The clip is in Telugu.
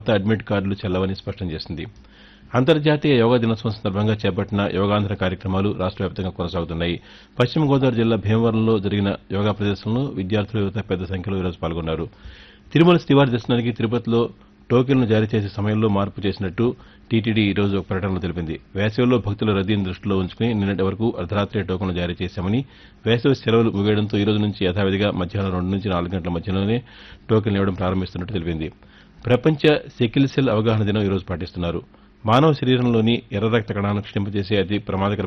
కొత్త అడ్మిట్ కార్డులు చెల్లవని స్పష్టం చేసింది అంతర్జాతీయ యోగా దినోత్సవం సందర్భంగా చేపట్టిన యోగాంధ్ర కార్యక్రమాలు రాష్ట వ్యాప్తంగా కొనసాగుతున్నాయి పశ్చిమ గోదావరి జిల్లా భీమవరంలో జరిగిన యోగా ప్రదర్శనలో విద్యార్థులు యువత పెద్ద సంఖ్యలో ఈరోజు పాల్గొన్నారు తిరుమల శ్రీవారి దర్శనానికి తిరుపతిలో టోకెన్లు జారీ చేసే సమయంలో మార్పు చేసినట్టు టీటీడీ ఈ రోజు ఒక ప్రకటనలో తెలిపింది వేసవిలో భక్తుల రద్దీని దృష్టిలో ఉంచుకుని నిన్నటి వరకు అర్ధరాత్రే టోకెన్లు జారీ చేశామని వేసవి సెలవులు ముగియడంతో ఈ రోజు నుంచి యథావిధిగా మధ్యాహ్నం రెండు నుంచి నాలుగు గంటల మధ్యలోనే టోకెన్లు ఇవ్వడం ప్రారంభిస్తున్నట్టు తెలిపింది ప్రపంచ సెకిల్ సెల్ అవగాహన దినం ఈ రోజు పాటిస్తున్నారు మానవ శరీరంలోని ఎర్ర రక్త కణాలను క్షీణింపజేసే అతి ప్రమాదకర